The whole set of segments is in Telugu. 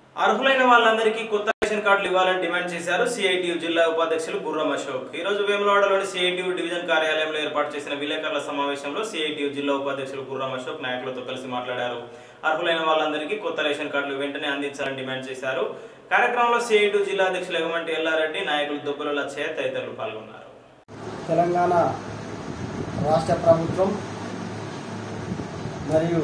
అర్హులైన వాళ్ళందరికీ కొత్త రేషన్ కార్డులు ఇవ్వాలని డిమాండ్ చేశారు సిఐటియు జిల్లా ఉపాధ్యక్షులు గుర్రం అశోక్ ఈ రోజు వేములవాడలోని సిఐటియు డివిజన్ కార్యాలయంలో ఏర్పాటు చేసిన విలేకరుల సమావేశంలో సిఐటియు జిల్లా ఉపాధ్యక్షులు గుర్రం అశోక్ నాయకులతో కలిసి మాట్లాడారు అర్హులైన వాళ్ళందరికీ కొత్త రేషన్ కార్డులు వెంటనే అందించాలని డిమాండ్ చేశారు కార్యక్రమంలో సిఐటియు జిల్లా అధ్యక్షులు ఎగమంటి ఎల్లారెడ్డి నాయకులు దుబ్బుల లచ్చయ్య తదితరులు పాల్గొన్నారు తెలంగాణ రాష్ట్ర ప్రభుత్వం మరియు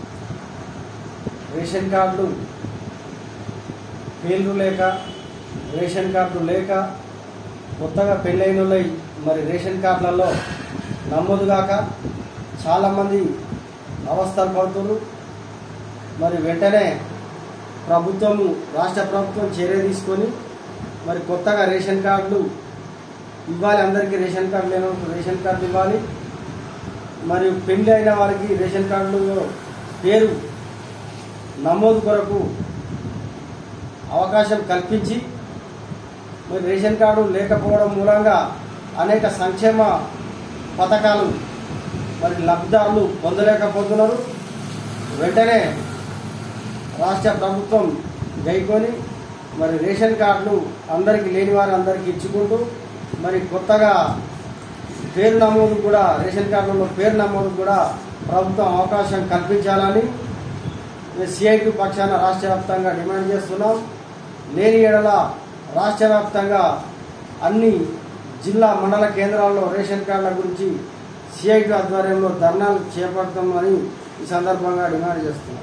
రేషన్ కార్డు పేర్లు లేక రేషన్ కార్డు లేక కొత్తగా పెళ్ళైన వాళ్ళై మరి రేషన్ కార్డులలో నమోదు కాక చాలామంది అవస్థలు పడుతున్నారు మరి వెంటనే ప్రభుత్వము రాష్ట్ర ప్రభుత్వం చర్య తీసుకొని మరి కొత్తగా రేషన్ కార్డులు ఇవ్వాలి అందరికీ రేషన్ కార్డు లేని వాళ్ళకి రేషన్ కార్డు ఇవ్వాలి మరియు పెళ్లి అయిన వారికి రేషన్ కార్డులో పేరు నమోదు కొరకు అవకాశం కల్పించి మరి రేషన్ కార్డు లేకపోవడం మూలంగా అనేక సంక్షేమ పథకాలు మరి లబ్ధిదారులు పొందలేకపోతున్నారు వెంటనే రాష్ట్ర ప్రభుత్వం గైకొని మరి రేషన్ కార్డులు అందరికీ లేని వారు అందరికీ ఇచ్చుకుంటూ మరి కొత్తగా పేరు నమోదు కూడా రేషన్ కార్డులలో పేరు నమోదు కూడా ప్రభుత్వం అవకాశం కల్పించాలని సిఐటి పక్షాన రాష్ట్ర వ్యాప్తంగా డిమాండ్ చేస్తున్నాం లేని ఏడల రాష్ట్ర వ్యాప్తంగా అన్ని జిల్లా మండల కేంద్రాల్లో రేషన్ కార్డుల గురించి సిఐటి ఆధ్వర్యంలో ధర్నాలు చేపడతామని ఈ సందర్భంగా డిమాండ్ చేస్తున్నాం